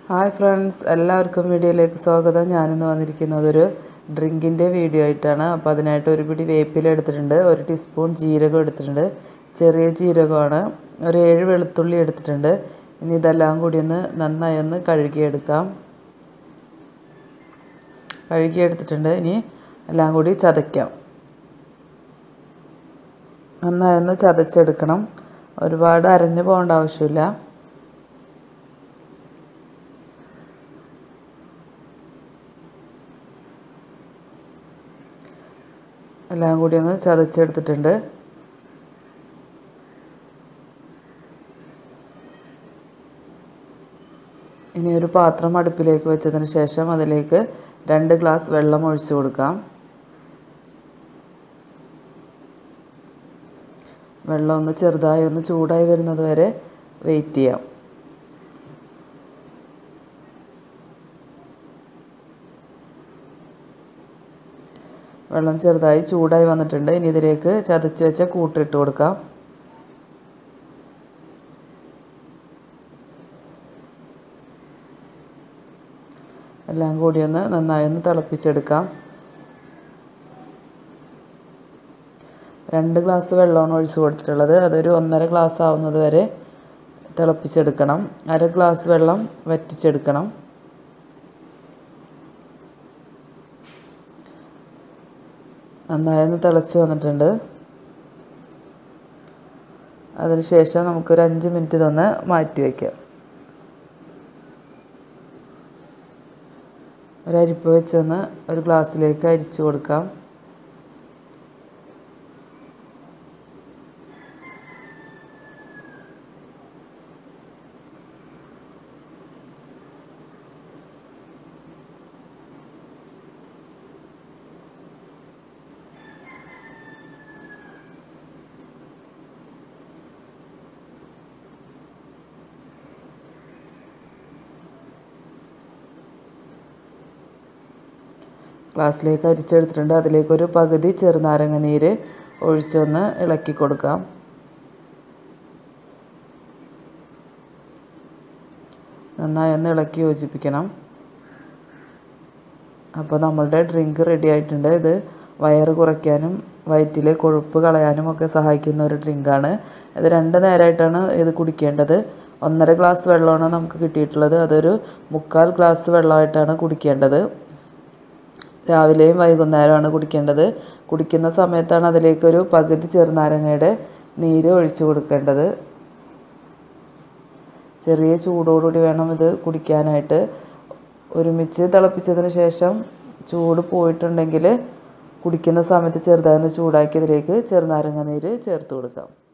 hi friends എല്ലാവർക്കും വീഡിയോയിലേക്ക് സ്വാഗതം ഞാനിന്ന് വന്നിരിക്കുന്നത് ഒരു ഡ്രിങ്കിൻ്റെ വീഡിയോ ആയിട്ടാണ് അപ്പോൾ അതിനായിട്ട് ഒരു പിടി വേപ്പില എടുത്തിട്ടുണ്ട് ഒരു ടീസ്പൂൺ ജീരകം എടുത്തിട്ടുണ്ട് ചെറിയ ജീരകമാണ് ഒരു ഏഴ് വെളുത്തുള്ളി എടുത്തിട്ടുണ്ട് ഇനി ഇതെല്ലാം കൂടി ഒന്ന് നന്നായി ഒന്ന് കഴുകിയെടുക്കാം കഴുകിയെടുത്തിട്ടുണ്ട് ഇനി എല്ലാം കൂടി ചതയ്ക്കാം നന്നായി ഒന്ന് ചതച്ചെടുക്കണം ഒരുപാട് അരഞ്ഞു പോകേണ്ട ആവശ്യമില്ല എല്ലാം കൂടി ഒന്ന് ചതച്ചെടുത്തിട്ടുണ്ട് ഇനി ഒരു പാത്രം അടുപ്പിലേക്ക് വെച്ചതിന് ശേഷം അതിലേക്ക് രണ്ട് ഗ്ലാസ് വെള്ളം ഒഴിച്ചു കൊടുക്കാം വെള്ളം ഒന്ന് ചെറുതായി ഒന്ന് ചൂടായി വരുന്നത് വരെ വെയിറ്റ് ചെയ്യാം വെള്ളം ചെറുതായി ചൂടായി വന്നിട്ടുണ്ട് ഇനി ഇതിലേക്ക് ചതച്ച് വെച്ച കൂട്ടിട്ട് കൊടുക്കാം എല്ലാം കൂടി ഒന്ന് നന്നായി ഒന്ന് തിളപ്പിച്ചെടുക്കാം രണ്ട് ഗ്ലാസ് വെള്ളമാണ് ഒഴിച്ച് കൊടുത്തിട്ടുള്ളത് അതൊരു ഒന്നര ഗ്ലാസ് ആവുന്നത് വരെ തിളപ്പിച്ചെടുക്കണം അര ഗ്ലാസ് വെള്ളം വറ്റിച്ചെടുക്കണം നന്നായി തിളച്ച് വന്നിട്ടുണ്ട് അതിനുശേഷം നമുക്കൊരു അഞ്ച് മിനിറ്റ് ഇതൊന്ന് മാറ്റി വയ്ക്കാം ഒരു അരിപ്പ് വെച്ചൊന്ന് ഒരു ഗ്ലാസ്സിലേക്ക് അരിച്ചു കൊടുക്കാം ഗ്ലാസ്സിലേക്ക് അരിച്ചെടുത്തിട്ടുണ്ട് അതിലേക്കൊരു പകുതി ചെറുനാരങ്ങ നീര് ഒഴിച്ചൊന്ന് ഇളക്കി കൊടുക്കാം നന്നായി ഒന്ന് ഇളക്കി യോജിപ്പിക്കണം അപ്പോൾ നമ്മളുടെ ഡ്രിങ്ക് റെഡി ആയിട്ടുണ്ട് ഇത് വയറ് കുറയ്ക്കാനും വയറ്റിലെ കൊഴുപ്പ് കളയാനും ഒക്കെ സഹായിക്കുന്ന ഒരു ഡ്രിങ്കാണ് ഇത് രണ്ട് നേരമായിട്ടാണ് ഇത് കുടിക്കേണ്ടത് ഒന്നര ഗ്ലാസ് വെള്ളമാണ് നമുക്ക് കിട്ടിയിട്ടുള്ളത് അതൊരു മുക്കാൽ ഗ്ലാസ് വെള്ളമായിട്ടാണ് കുടിക്കേണ്ടത് രാവിലെയും വൈകുന്നേരമാണ് കുടിക്കേണ്ടത് കുടിക്കുന്ന സമയത്താണ് അതിലേക്കൊരു പകുതി ചെറുനാരങ്ങയുടെ നീര് ഒഴിച്ചു കൊടുക്കേണ്ടത് ചെറിയ ചൂടോടുകൂടി വേണം ഇത് കുടിക്കാനായിട്ട് ഒരുമിച്ച് തിളപ്പിച്ചതിന് ശേഷം ചൂട് പോയിട്ടുണ്ടെങ്കിൽ കുടിക്കുന്ന സമയത്ത് ചെറുതായി ചൂടാക്കി ഇതിലേക്ക് ചെറുനാരങ്ങ നീര് ചേർത്ത് കൊടുക്കാം